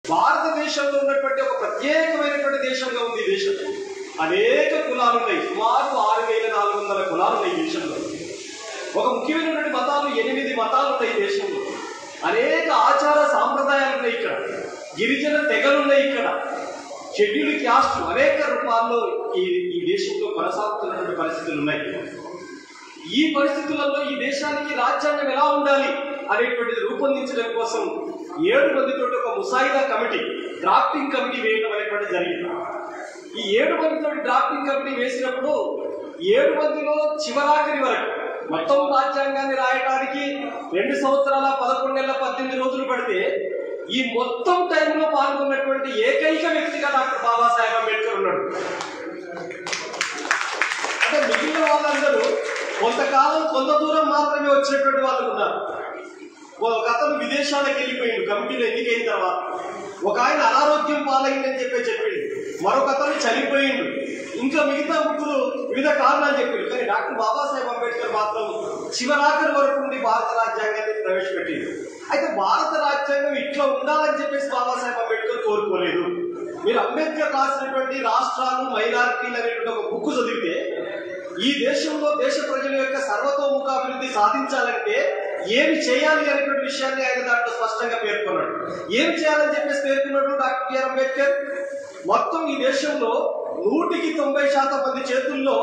భారతదేశంలో ఉన్నటువంటి ఒక ప్రత్యేకమైనటువంటి దేశంగా ఉంది ఈ దేశం అనేక కులాలు ఉన్నాయి సుమారు ఆరు వేల నాలుగు వందల కులాలు ఉన్నాయి ఈ దేశంలో ఒక ముఖ్యమైనటువంటి మతాలు ఎనిమిది మతాలు ఉన్నాయి ఈ దేశంలో అనేక ఆచార సాంప్రదాయాలు ఉన్నాయి ఇక్కడ గిరిజన తెగలు ఉన్నాయి ఇక్కడ షెడ్యూల్ క్యాస్ట్ అనేక రూపాల్లో ఈ ఈ దేశంలో కొనసాగుతున్నటువంటి పరిస్థితులు ఉన్నాయి ఈ పరిస్థితులలో ఈ దేశానికి రాజ్యాంగం ఎలా ఉండాలి అనేటువంటిది రూపొందించడం కోసం ఏడు మందితో ఒక ముసాయిదా కమిటీ డ్రాఫ్టింగ్ కమిటీ వేయడం అనేటువంటి జరిగింది ఈ ఏడు మందితో డ్రాఫ్టింగ్ కమిటీ వేసినప్పుడు ఏడు మందిలో చివరాఖరి వరకు మొత్తం రాజ్యాంగాన్ని రాయడానికి రెండు సంవత్సరాల పదకొండు నెలల పద్దెనిమిది రోజులు పడితే ఈ మొత్తం టైంలో పాల్గొన్నటువంటి ఏకైక వ్యక్తిగా డాక్టర్ బాబాసాహెబ్ అంబేద్కర్ ఉన్నాడు అంటే మిగిలిన వాళ్ళందరూ కొంతకాలం కొంత దూరం మాత్రమే వచ్చినటువంటి వాళ్ళు ఉన్నారు ఒక అతను విదేశాలకు వెళ్ళిపోయిండు కమిటీలో ఎన్నికైన తర్వాత ఒక ఆయన అనారోగ్యం పాలైందని చెప్పి చెప్పిండు మరొక అతను చనిపోయిండు ఇంకా మిగతా ముగ్గురు వివిధ కారణాలు చెప్పిండు కానీ డాక్టర్ బాబాసాహెబ్ అంబేద్కర్ మాత్రం చివరాఖరి వరకు నుండి భారత రాజ్యాంగాన్ని ప్రవేశపెట్టిండు అయితే భారత రాజ్యాంగం ఇట్లా ఉండాలని చెప్పేసి బాబాసాహెబ్ అంబేద్కర్ కోరుకోలేదు మీరు అంబేద్కర్ రాసినటువంటి రాష్ట్రాలు మైనారిటీలు అనేటువంటి ఒక బుక్ చదివితే ఈ దేశంలో దేశ ప్రజల యొక్క సర్వతోముఖాభివృద్ధి సాధించాలంటే ఏమి చేయాలి అనేటువంటి విషయాన్ని ఆయన దాంట్లో స్పష్టంగా పేర్కొన్నాడు ఏం చేయాలని చెప్పేసి పేర్కొన్నాడు డాక్టర్ బిఆర్ అంబేద్కర్ మొత్తం ఈ దేశంలో నూటికి తొంభై శాతం మంది చేతుల్లో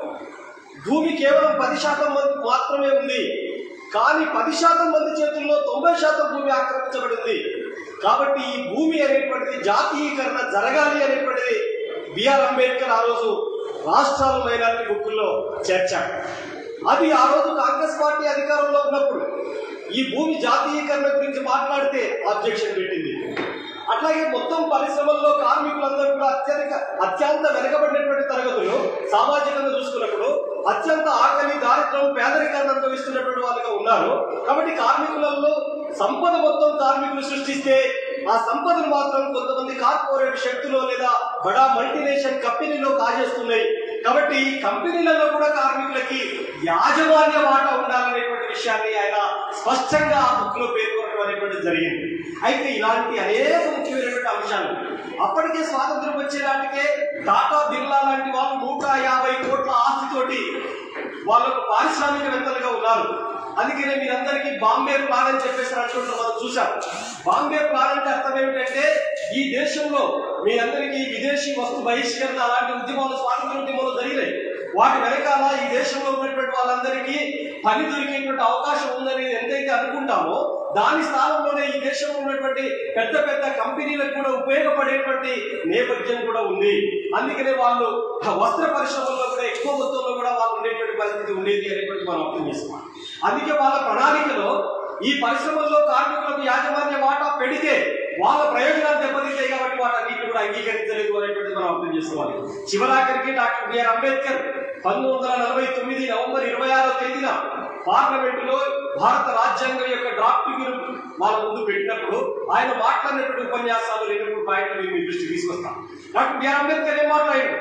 భూమి కేవలం పది శాతం మంది మాత్రమే ఉంది కానీ పది శాతం మంది చేతుల్లో తొంభై శాతం భూమి ఆక్రమించబడింది కాబట్టి ఈ భూమి అనేటువంటిది జాతీయీకరణ జరగాలి అనేటువంటిది బిఆర్ అంబేద్కర్ ఆ రోజు రాష్ట్రాల మైనారిటీ బుక్కుల్లో చేర్చాడు అది ఆ రోజు కాంగ్రెస్ పార్టీ అధికారంలో ఉన్నప్పుడు ఈ భూమి జాతీయీకరణ గురించి మాట్లాడితే ఆబ్జెక్షన్ పెట్టింది అట్లాగే మొత్తం పరిశ్రమల్లో కార్మికులందరూ కూడా అత్యధిక అత్యంత వెనకబడినటువంటి తరగతులు సామాజికంగా చూసుకున్నప్పుడు అత్యంత ఆకలి దారిద్ర్యం పేదరికాన్ని అనుభవిస్తున్నటువంటి వాళ్ళుగా ఉన్నారు కాబట్టి కార్మికులలో సంపద మొత్తం కార్మికులు సృష్టిస్తే ఆ సంపదను మాత్రం కొంతమంది కార్పొరేట్ శక్తులు లేదా బడా మల్టీనేషనల్ కంపెనీలో కాజేస్తున్నాయి కాబట్టి ఈ కంపెనీలలో కూడా కార్మికులకి యాజమాన్య వాటా ఉండాలనేటువంటి విషయాన్ని ఆయన స్పష్టంగా ఆ బుక్ లో పేర్కొనడం అనేటువంటిది జరిగింది అయితే ఇలాంటి అనేక ముఖ్యమైనటువంటి అంశాలు అప్పటికే స్వాతంత్రం వచ్చేలాంటికే టాటా బిర్లా లాంటి వాళ్ళు నూట యాభై కోట్ల ఆస్తితోటి వాళ్ళకు పారిశ్రామికవేత్తలుగా ఉన్నారు అందుకనే మీరందరికీ బాంబే ప్లాన్ అని చెప్పేసి అనుకుంటారు మనం చూసాం బాంబే ప్లాన్ అంటే అర్థం ఏమిటంటే ఈ దేశంలో మీ అందరికీ విదేశీ వస్తు బహిష్కరణ అలాంటి ఉద్యమాలు స్వాతంత్ర ఉద్యమాలు జరిగినాయి వాటి వెనకాల ఈ దేశంలో ఉన్నటువంటి వాళ్ళందరికీ పని దొరికేటువంటి అవకాశం ఉందని ఎంతైతే అనుకుంటామో దాని స్థానంలోనే ఈ దేశంలో ఉన్నటువంటి పెద్ద పెద్ద కంపెనీలకు కూడా ఉపయోగపడేటువంటి నేపథ్యం కూడా ఉంది అందుకనే వాళ్ళు ఆ వస్త్ర పరిశ్రమల్లో కూడా ఎక్కువ మొత్తంలో కూడా వాళ్ళు ఉండేటువంటి పరిస్థితి ఉండేది అనేటువంటి మనం అర్థం చేసుకోవాలి అందుకే వాళ్ళ ప్రణాళికలో ఈ పరిశ్రమల్లో కార్మికులకు యాజమాన్య వాటా పెడితే వాళ్ళ ప్రయోజనాలు దెబ్బతింటాయి కాబట్టి వాటన్నిటి కూడా అంగీకరించలేదు అనేటువంటిది మనం అర్థం చేసుకోవాలి చివరాఖరికి డాక్టర్ బిఆర్ అంబేద్కర్ పంతొమ్మిది వందల నలభై తొమ్మిది నవంబర్ ఇరవై ఆరో తేదీన పార్లమెంటులో భారత రాజ్యాంగం యొక్క డ్రాఫ్ట్ వాళ్ళ ముందు పెట్టినప్పుడు ఆయన మాట్లాడినటువంటి ఉపన్యాసాలు రెండు మూడు పాయింట్లు మేము మీ దృష్టికి తీసుకొస్తాం డాక్టర్ బిఆర్ అంబేద్కర్ ఏం మాట్లాడారు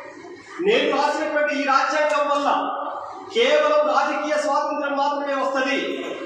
నేను రాసినటువంటి ఈ రాజ్యాంగం వల్ల కేవలం రాజకీయ స్వాతంత్రం మాత్రమే వస్తుంది